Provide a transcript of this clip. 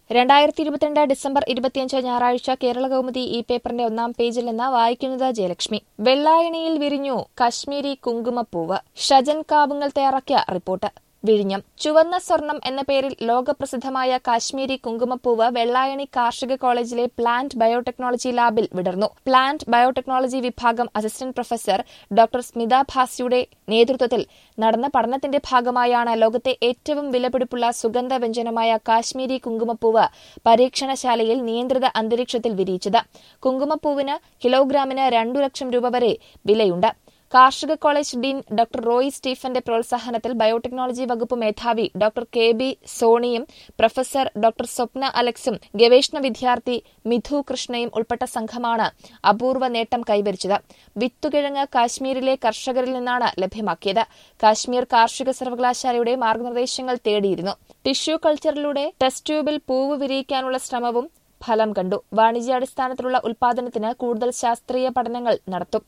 രണ്ടായിരത്തി ഇരുപത്തിരണ്ട് ഡിസംബർ ഇരുപത്തിയഞ്ച് ഞായറാഴ്ച കേരള കൗമുദി ഈ പേപ്പറിന്റെ ഒന്നാം പേജിൽ നിന്ന് വായിക്കുന്നത് ജയലക്ഷ്മി വെള്ളായണിയിൽ വിരിഞ്ഞു കശ്മീരി കുങ്കുമപ്പൂവ് ഷജൻ കാവുങ്ങൽ തയ്യാറാക്കിയ റിപ്പോർട്ട് വിഴിഞ്ഞം ചുവന്ന സ്വർണം എന്ന പേരിൽ ലോകപ്രസിദ്ധമായ കാശ്മീരി കുങ്കുമപ്പൂവ് വെള്ളായണി കാർഷിക കോളേജിലെ പ്ലാന്റ് ബയോടെക്നോളജി ലാബിൽ വിടർന്നു പ്ലാന്റ് ബയോടെക്നോളജി വിഭാഗം അസിസ്റ്റന്റ് പ്രൊഫസർ ഡോക്ടർ സ്മിത ഭാസിയുടെ നേതൃത്വത്തിൽ നടന്ന പഠനത്തിന്റെ ഭാഗമായാണ് ലോകത്തെ ഏറ്റവും വിലപിടിപ്പുള്ള സുഗന്ധ വ്യഞ്ജനമായ കാശ്മീരി കുങ്കുമപ്പൂവ് പരീക്ഷണശാലയിൽ നിയന്ത്രിത അന്തരീക്ഷത്തിൽ വിരിയിച്ചത് കുങ്കുമപ്പൂവിന് കിലോഗ്രാമിന് രണ്ടു ലക്ഷം രൂപ വരെ വിലയുണ്ട് കാർഷിക കോളേജ് ഡീൻ ഡോക്ടർ റോയ് സ്റ്റീഫന്റെ പ്രോത്സാഹനത്തിൽ ബയോടെക്നോളജി വകുപ്പ് മേധാവി ഡോക്ടർ കെ ബി സോണിയും പ്രൊഫസർ ഡോക്ടർ സ്വപ്ന അലക്സും ഗവേഷണ വിദ്യാർത്ഥി മിഥു കൃഷ്ണയും ഉൾപ്പെട്ട സംഘമാണ് അപൂർവ നേട്ടം കൈവരിച്ചത് വിത്തുകിഴങ്ങ് കാശ്മീരിലെ കർഷകരിൽ നിന്നാണ് ലഭ്യമാക്കിയത് കാശ്മീർ കാർഷിക സർവകലാശാലയുടെ മാർഗനിർദ്ദേശങ്ങൾ തേടിയിരുന്നു ടിഷ്യൂ കൾച്ചറിലൂടെ ടെസ്റ്റ് ട്യൂബിൽ പൂവ് വിരിയിക്കാനുള്ള ശ്രമവും ഫലം കണ്ടു വാണിജ്യാടിസ്ഥാനത്തിലുള്ള ഉൽപാദനത്തിന് കൂടുതൽ ശാസ്ത്രീയ പഠനങ്ങൾ നടത്തും